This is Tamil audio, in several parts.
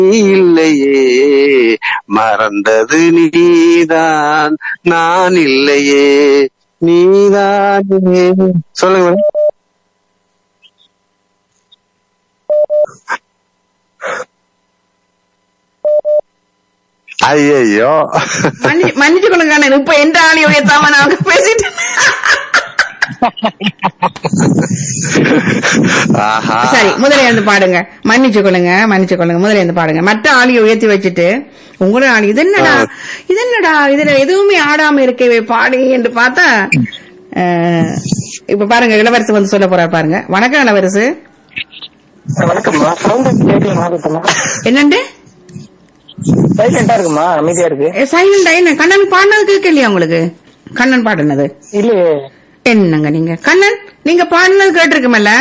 இல்லையே மறந்தது நீதான் நான் இல்லையே நீதானே சொல்லுங்க மேடம் ஐயோ மன்னிச்சு மன்னிச்சு கொள்ளுங்க அண்ணன் இப்ப எந்த ஆளி உயர்த்தாம நான் பேசிட்டு ஆஹா சரி முதல்ல இருந்து பாடுங்க மன்னிச்சு கொள்ளுங்க மன்னிச்சு கொள்ளுங்க முதல்ல இருந்து பாடுங்க மற்ற ஆளியை உயர்த்தி வச்சுட்டு உங்களோட ஆளி இது என்னடா இது என்னடா இதுல எதுவுமே ஆடாம இருக்கவே பாடு என்று பார்த்தா அஹ், இப்ப பாருங்க இளவரசு வந்து சொல்ல போறாரு பாருங்க வணக்கம் இளவரசு வணக்கம்மா சவுண்ட் கேட்கல மாதத்தம்மா என்னண்டு சைலண்டா இருக்குமா அமைதியா இருக்கு சைலண்டா என்ன கண்ணன் பாடினது கேட்கலையா உங்களுக்கு கண்ணன் பாடினது இல்லையே என்னங்க நீங்க கண்ணன் நீங்க பாடினது கேட்டிருக்குமல்ல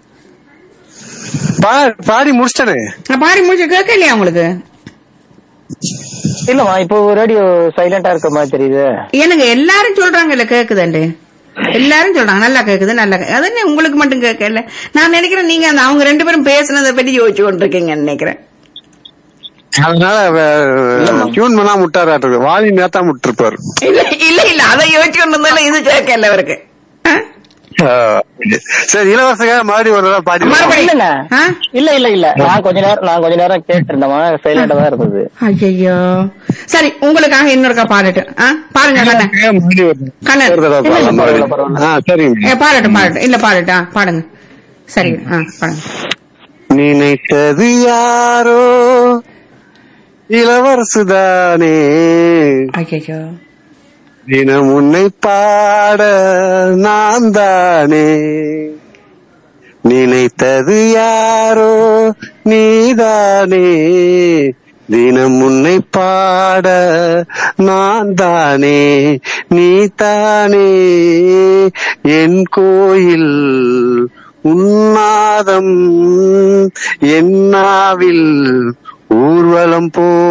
பா- பாடி முடிச்சிட்டனே நான் பாடி முடிச்சு கேட்கலையா உங்களுக்கு இல்லம்மா இப்போ ரேடியோ சைலண்டா இருக்க மாதிரி தெரியுது எனக்கு எல்லாரும் சொல்றாங்கல்ல கேக்குதுண்டு எல்லாரும் சொல்றாங்க நல்லா கேக்குது நல்லா கே- அது என்ன உங்களுக்கு மட்டும் கேட்கல நான் நினைக்கிறேன் நீங்க அந்த அவங்க ரெண்டு பேரும் பேசுனதை பத்தி யோசிச்சு கொண்டிருக்கீங்கன்னு நினைக்கிறேன் அதனால டியூன் பண்ணா முட்டாராட்டு வாலி நேத்தா முட்டிருப்பாரு இல்ல இல்ல இல்ல அதை யோசிச்சு கொண்டு இருந்தாலும் இது கேட்கல அவருக்கு ஆ? ஆஹ் சரி இளவரசங்க மறுபடியும் ஒரு தடவை பாடி மறுபடியும். இல்ல ஆ? இல்ல இல்ல இல்ல நான் கொஞ்ச நேரம் நான் கொஞ்ச நேரம் கேட்டு இருந்தேமா சைலண்டா தான் இருந்தது ஐயையோ சரி உங்களுக்காக இன்னொருக்கா பாடட்டும் ஆ? பாருங்க கண்ணன் மறுபடியும் ஒரு- கண்ணன் ஒரு தடவை பாடலாம் இல்ல, மறுபடியும். பரவாயில்ல. ஆ, சரிங்க ஏ, பாடட்டும் பாடட்டும் இல்ல பாடட்டும் ஆ, பாடுங்க சரி ஆ பாடுங்க நினைத்தது யாரோ இளவரசுதானே ஐயோ தினம் உன்னை பாட நான் தானே நினைத்தது யாரோ நீதானே தினம் உன்னை பாட நான் தானே நீ தானே என் கோயில் உன்னாதம் என்னாவில் ஊர்வலம் போ